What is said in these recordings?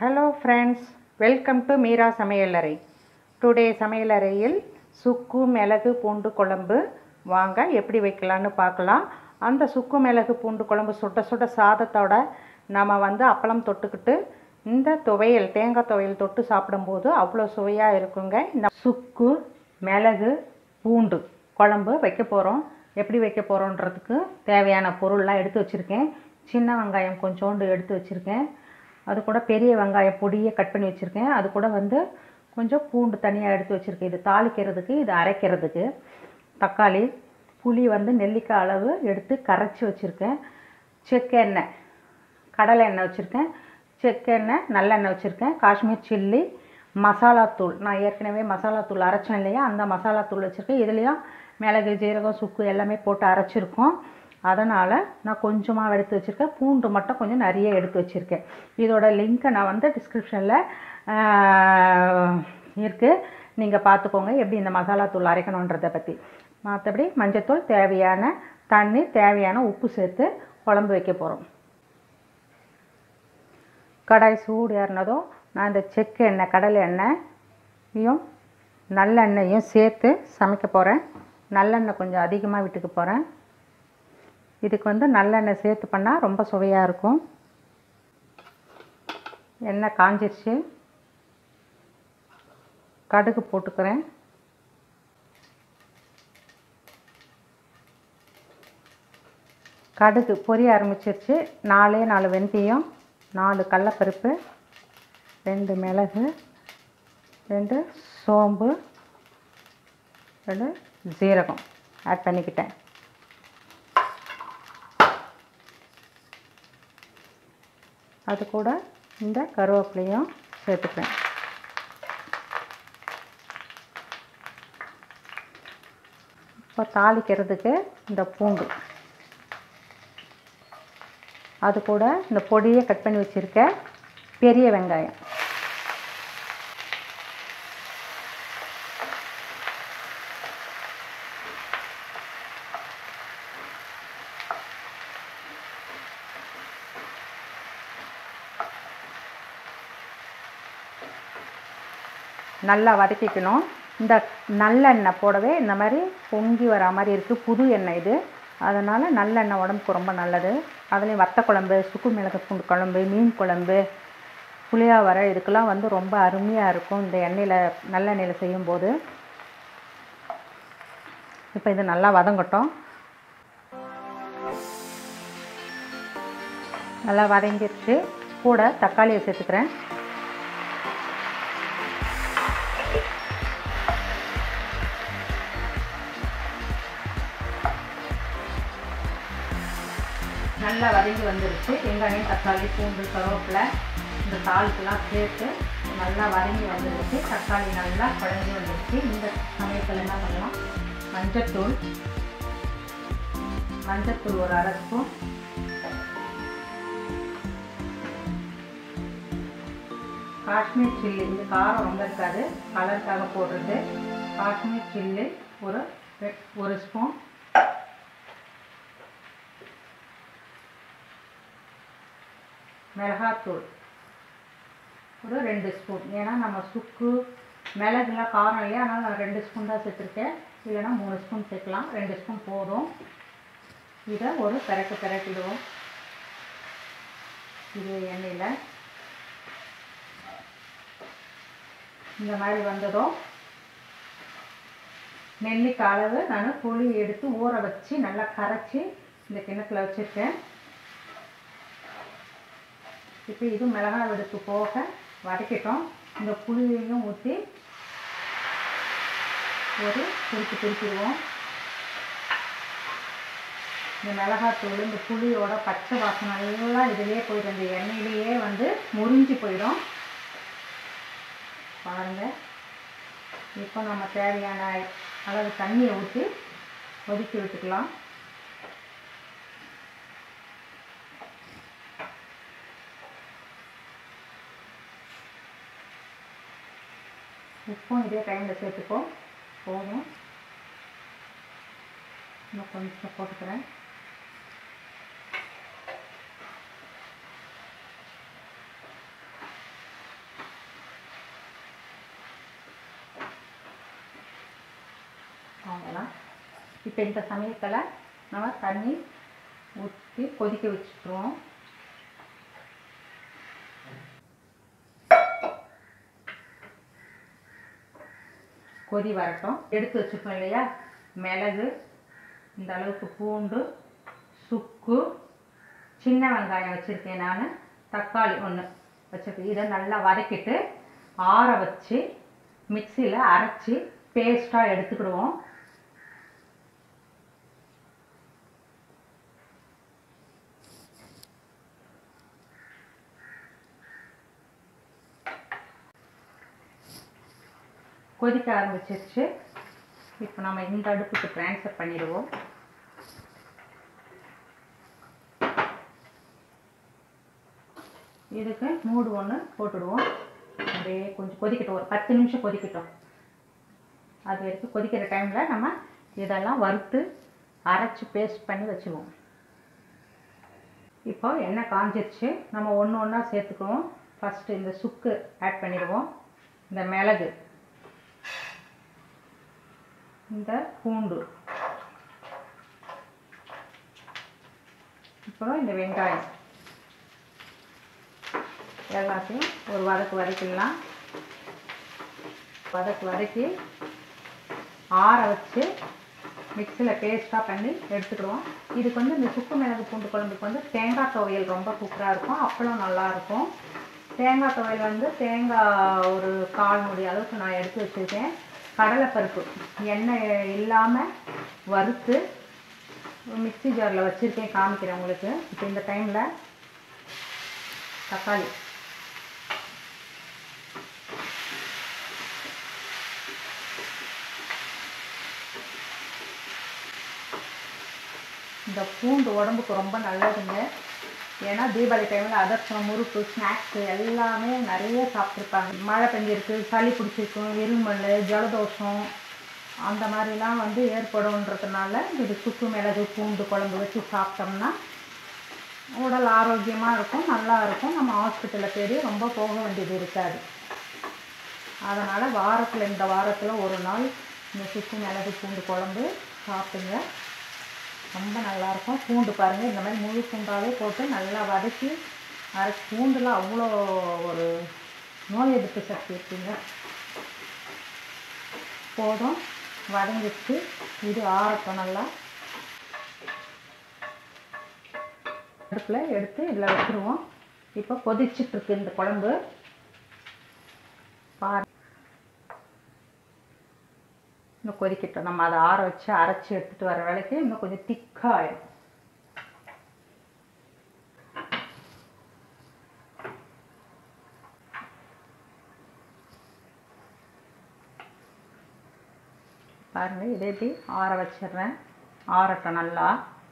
hello friends welcome to Meera சமையலறை today சமையலறையில் சுக்கு மிளகு பூண்டு குழம்பு வாங்க எப்படி வைக்கலான்னு பார்க்கலாம் அந்த சுக்கு மிளகு பூண்டு குழம்பு சுட சுட சாதத்தோட நம்ம வந்து அப்பளம் தொட்டுக்கிட்டு இந்த துவையல் தேங்காய் துவையல் தொட்டு சாப்பிடும்போது அவ்வளோ சுவையாக இருக்குங்க இந்த சுக்கு மிளகு பூண்டு குழம்பு வைக்க போகிறோம் எப்படி வைக்க போகிறோன்றதுக்கு தேவையான பொருள்லாம் எடுத்து வச்சுருக்கேன் சின்ன வெங்காயம் கொஞ்சோண்டு எடுத்து வச்சுருக்கேன் அது கூட பெரிய வெங்காயம் பொடியை கட் பண்ணி வச்சுருக்கேன் அது கூட வந்து கொஞ்சம் பூண்டு தனியாக எடுத்து வச்சுருக்கேன் இது தாளிக்கிறதுக்கு இது அரைக்கிறதுக்கு தக்காளி புளி வந்து நெல்லிக்காய் அளவு எடுத்து கரைச்சி வச்சுருக்கேன் செக்கெண்ணெய் கடலை எண்ணெய் வச்சுருக்கேன் செக்கெண்ணெய் நல்லெண்ணெய் வச்சுருக்கேன் காஷ்மீர் சில்லி மசாலாத்தூள் நான் ஏற்கனவே மசாலாத்தூள் அரைச்சேன் இல்லையா அந்த மசாலாத்தூள் வச்சுருக்கேன் இதுலேயும் மிளகு ஜீரகம் சுக்கு எல்லாமே போட்டு அரைச்சிருக்கோம் அதனால் நான் கொஞ்சமாக எடுத்து வச்சுருக்கேன் பூண்டு மட்டும் கொஞ்சம் நிறைய எடுத்து வச்சுருக்கேன் இதோட லிங்க்கை நான் வந்து டிஸ்கிரிப்ஷனில் இருக்குது நீங்கள் பார்த்துக்கோங்க எப்படி இந்த மசாலாத்தூள் அரைக்கணுன்றதை பற்றி மற்றபடி மஞ்சத்தூள் தேவையான தண்ணி தேவையான உப்பு சேர்த்து குழம்பு வைக்க போகிறோம் கடாய் சூடு ஏறினதும் நான் இந்த செக்கு எண்ணெய் கடலை எண்ணெயும் நல்லெண்ணெயும் சேர்த்து சமைக்க போகிறேன் நல்லெண்ணெய் கொஞ்சம் அதிகமாக விட்டுக்க போகிறேன் இதுக்கு வந்து நல்லெண்ணெய் சேர்த்து பண்ணால் ரொம்ப சுவையாக இருக்கும் எண்ணெய் காஞ்சிருச்சு கடுகு போட்டுக்கிறேன் கடுகு பொரிய ஆரம்பிச்சிருச்சு நாலே நாலு வெந்தயம் நாலு கடலப்பருப்பு ரெண்டு மிளகு ரெண்டு சோம்பு ரெண்டு ஜீரகம் ஆட் பண்ணிக்கிட்டேன் அது கூட இந்த கருவேப்பிலையும் சேர்த்துக்கிறேன் இப்போ தாளிக்கிறதுக்கு இந்த பூண்டு அது கூட இந்த பொடியை கட் பண்ணி வச்சுருக்க பெரிய வெங்காயம் நல்லா வதக்கிக்கணும் இந்த நல்லெண்ணெய் போடவே இந்த மாதிரி பொங்கி வரா மாதிரி இருக்குது புது எண்ணெய் இது அதனால் நல்லெண்ணெய் உடம்புக்கு ரொம்ப நல்லது அதுலேயும் வத்த குழம்பு சுக்கு மிளகு பூண்டு குழம்பு மீன் குழம்பு புளியாவரை இதுக்கெல்லாம் வந்து ரொம்ப அருமையாக இருக்கும் இந்த எண்ணெயில் நல்லெண்ணெயில் செய்யும்போது இப்போ இது நல்லா வதங்கட்டும் நல்லா வதங்கிருச்சு கூட தக்காளியை சேர்த்துக்கிறேன் நல்லா வதங்கி வந்துருச்சு வெங்காயம் தக்காளி பூண்டு கருவேப்பிலை இந்த தாளுக்கெல்லாம் சேர்த்து நல்லா வதங்கி வந்துருச்சு தக்காளி நல்லா குழஞ்சி வந்துருச்சு இந்த சமயத்தில் என்ன பண்ணலாம் மஞ்சத்தூள் மஞ்சத்தூள் ஒரு அரை ஸ்பூன் காஷ்மீர் சில்லி இந்த காரம் ரொம்ப இருக்காது கலருக்காக போடுறது காஷ்மீர் சில்லி ஒரு ஒரு ஸ்பூன் மிளகாத்தூள் ஒரு ரெண்டு ஸ்பூன் ஏன்னா நம்ம சுக்கு மிளகுலாம் காரம் இல்லையா அதனால் நான் ரெண்டு ஸ்பூன் தான் சேர்த்துருக்கேன் இல்லைனா மூணு ஸ்பூன் சேர்க்கலாம் ரெண்டு ஸ்பூன் போதும் இதை ஒரு பிறக்கு பிறக்கிடுவோம் இது எண்ணெயில் இந்த மாதிரி வந்ததும் நெல்லிக்காய் அளவு நான் புளி எடுத்து ஊற வச்சு நல்லா கரைச்சி இந்த கிணத்துல வச்சுருக்கேன் இப்போ இது மிளகாய் வெடுப்பு போக வதக்கிட்டோம் இந்த புளியையும் ஊற்றி ஒரு திருப்பி திருப்பிடுவோம் இந்த மிளகாத்தூள் இந்த புளியோட பச்சை வாசனை எல்லாம் இதிலே போயிடும் இந்த எண்ணெயிலேயே வந்து முறிஞ்சு போயிடும் பாருங்கள் இப்போ நம்ம தேவையான அளவு தண்ணியை ஊற்றி ஒதுக்கி விட்டுக்கலாம் உப்பும் இதே டைமில் சேர்த்துப்போம் போதும் இன்னும் கொஞ்சம் போட்டுக்கிறேன் அவ்வளோதான் இப்போ இந்த சமயத்தில் நம்ம தண்ணி ஊற்றி கொதிக்க வச்சுட்டுருவோம் கொதி வரட்டும் எடுத்து வச்சுருக்கோம் இல்லையா மிளகு இந்த அளவுக்கு பூண்டு சுக்கு சின்ன வெங்காயம் வச்சுருக்கேன் நான் தக்காளி ஒன்று வச்சுருக்கேன் இதை நல்லா வதக்கிட்டு ஆற வச்சு மிக்சியில் அரைச்சி பேஸ்ட்டாக எடுத்துக்கிடுவோம் கொதிக்க ஆரம்பிச்சிருச்சு இப்போ நம்ம இந்த அடுப்புக்கு ட்ரான்ஸ்ஃபர் பண்ணிடுவோம் இதுக்கு மூடு ஒன்று போட்டுடுவோம் அப்படியே கொஞ்சம் கொதிக்கட்டும் ஒரு பத்து நிமிஷம் கொதிக்கட்டும் அது வரைக்கும் கொதிக்கிற டைமில் நம்ம இதெல்லாம் வறுத்து அரைச்சி பேஸ்ட் பண்ணி வச்சுருவோம் இப்போ எண்ணெய் காஞ்சிருச்சு நம்ம ஒன்று ஒன்றா சேர்த்துக்குவோம் ஃபஸ்ட்டு இந்த சுக்கு ஆட் பண்ணிடுவோம் இந்த மிளகு இந்த பூண்டு அப்புறம் இந்த வெங்காயம் எல்லாத்தையும் ஒரு வதக்கு வதக்கிடலாம் வதக்கு வதக்கி ஆற வச்சு மிக்சியில் பேஸ்ட்டாக பண்ணி எடுத்துக்கிடுவோம் இதுக்கு வந்து இந்த சுக்கு மிளகு பூண்டு குழம்புக்கு வந்து தேங்காய் துவையல் ரொம்ப சூப்பராக இருக்கும் அப்பளம் நல்லாயிருக்கும் தேங்காய் துவையல் வந்து தேங்காய் ஒரு கால் முடி அளவுக்கு நான் எடுத்து வச்சுருக்கேன் கடலைப்பருப்பு எண்ணெய் இல்லாமல் வறுத்து மிக்ஸி ஜாரில் வச்சுருக்கேன் காமிக்கிறேன் உங்களுக்கு இப்போ இந்த டைமில் தக்காளி இந்த பூண்டு உடம்புக்கு ரொம்ப நல்லதுங்க ஏன்னா தீபாவளி டைமில் அதர்சனம் முறுக்கு ஸ்நாக்ஸு எல்லாமே நிறைய சாப்பிட்ருப்பாங்க மழை பெஞ்சிருக்கு சளி பிடிச்சிருக்கும் இருமல் ஜலதோஷம் அந்த மாதிரிலாம் வந்து ஏற்படும்ன்றதுனால இது சுக்கு மிளகு பூண்டு குழம்பு வச்சு சாப்பிட்டோம்னா உடல் ஆரோக்கியமாக இருக்கும் நல்லா இருக்கும் நம்ம ஹாஸ்பிட்டலில் தேடி ரொம்ப போக வேண்டியது இருக்காது அதனால் வாரத்தில் இந்த வாரத்தில் ஒரு நாள் இந்த சுக்கு மிளகு பூண்டு குழம்பு சாப்பிடுங்க ரொம்ப நல்லாயிருக்கும் பூண்டு பாருங்கள் இந்த மாதிரி முழு பூண்டாவே போட்டு நல்லா வதக்கி அரைச்சி பூண்டில் அவ்வளோ ஒரு நோய் எதிர்ப்பு சக்தி இருக்குங்க போதும் வதங்கிச்சு இது ஆறட்டும் நல்லா அடுப்பில் எடுத்து இதில் வச்சுருவோம் இப்போ கொதிச்சிட்ருக்கு இந்த குழம்பு பாரு இன்னும் கொதிக்கட்டும் நம்ம அதை ஆற வச்சு அரைச்சி எடுத்துகிட்டு வர வேலைக்கு இன்னும் கொஞ்சம் திக்காக ஆயிடும் பாருங்கள் இதே இப்படி ஆற வச்சிடுறேன் ஆறட்டும் நல்லா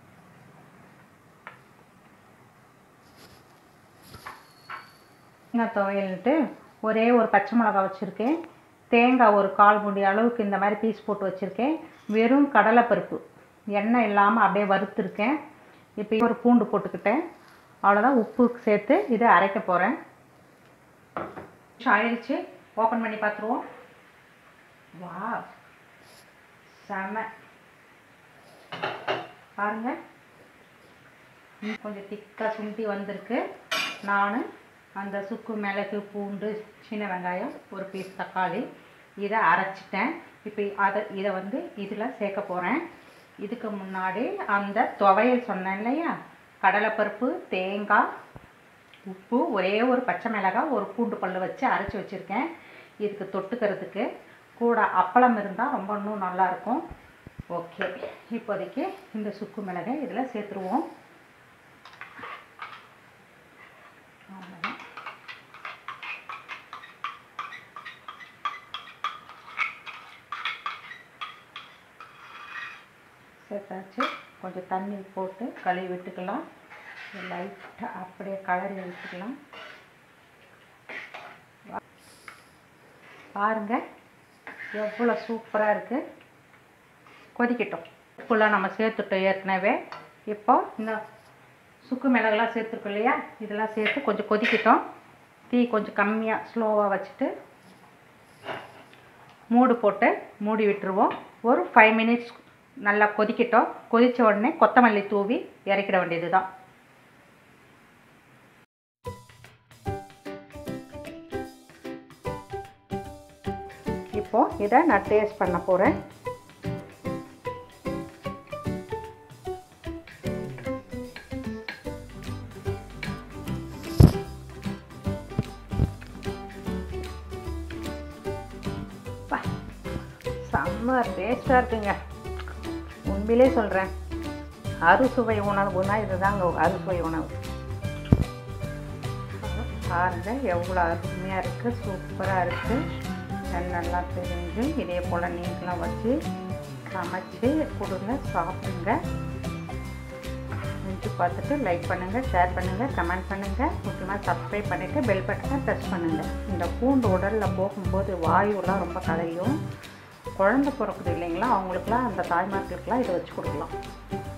தேங்காய் துவையல்ன்ட்டு ஒரே ஒரு பச்சை மிளகா வச்சுருக்கேன் தேங்காய் ஒரு கால் முடி அளவுக்கு இந்த மாதிரி பீஸ் போட்டு வச்சுருக்கேன் வெறும் கடலைப்பருப்பு எண்ணெய் இல்லாமல் அப்படியே வறுத்துருக்கேன் இப்போ ஒரு பூண்டு போட்டுக்கிட்டேன் அவ்வளோதான் உப்பு சேர்த்து இதை அரைக்க போகிறேன் ஆயிடுச்சு ஓப்பன் பண்ணி பார்த்துருவோம் வா செம பாருங்க இன்னும் கொஞ்சம் திக்காக சுண்டி வந்திருக்கு நான் அந்த சுக்கு மிளகு பூண்டு சின்ன வெங்காயம் ஒரு பீஸ் தக்காளி இதை அரைச்சிட்டேன் இப்போ அதை இதை வந்து இதில் சேர்க்க போகிறேன் இதுக்கு முன்னாடி அந்த துவையல் சொன்னேன் இல்லையா கடலைப்பருப்பு தேங்காய் உப்பு ஒரே ஒரு பச்சை மிளகாய் ஒரு பூண்டு பல் வச்சு அரைச்சி வச்சுருக்கேன் இதுக்கு தொட்டுக்கிறதுக்கு கூட அப்பளம் இருந்தால் ரொம்ப இன்னும் நல்லாயிருக்கும் ஓகே இப்போதைக்கு இந்த சுக்கு மிளகை இதில் சேர்த்துருவோம் அவ்வளோதான் சேர்த்தாச்சு கொஞ்சம் தண்ணி போட்டு கழுவி விட்டுக்கலாம் லைட்டாக அப்படியே கலரி விட்டுக்கலாம் பாருங்க எவ்வளோ சூப்பராக இருக்குது கொதிக்கட்டும் உப்புலாம் நம்ம சேர்த்துட்டோம் ஏற்கனவே இப்போ இந்த சுக்கு மிளகுலாம் சேர்த்துருக்கோம் இல்லையா இதெல்லாம் சேர்த்து கொஞ்சம் கொதிக்கட்டும் தீ கொஞ்சம் கம்மியாக ஸ்லோவாக வச்சுட்டு மூடு போட்டு மூடி விட்டுருவோம் ஒரு ஃபைவ் மினிட்ஸ் நல்லா கொதிக்கட்டும் கொதித்த உடனே கொத்தமல்லி தூவி இறக்கிட வேண்டியது தான் இப்போது இதை நான் டேஸ்ட் பண்ண போகிறேன் அப்பா, செம்ம டேஸ்ட்டாக இருக்குங்க உண்மையிலே சொல்கிறேன் அறுசுவை உணவுனா இதுதாங்க அறுசுவை உணவு பாருங்க எவ்வளோ அருமையாக இருக்குது சூப்பராக இருக்குது நல்லா தெரிஞ்சு இதே போல் நீங்களும் வச்சு சமைச்சு கொடுங்க சாப்பிடுங்க செஞ்சு பார்த்துட்டு லைக் பண்ணுங்கள் ஷேர் பண்ணுங்கள் கமெண்ட் பண்ணுங்கள் முக்கியமாக சப்ஸ்கிரைப் பண்ணிவிட்டு பெல் பட்டனை ப்ரெஸ் பண்ணுங்கள் இந்த பூண்டு உடலில் போகும்போது வாயுலாம் ரொம்ப கலையும் குழந்தை பிறக்குது இல்லைங்களா அவங்களுக்குலாம் அந்த தாய்மார்களுக்கெலாம் இதை வச்சு கொடுக்கலாம்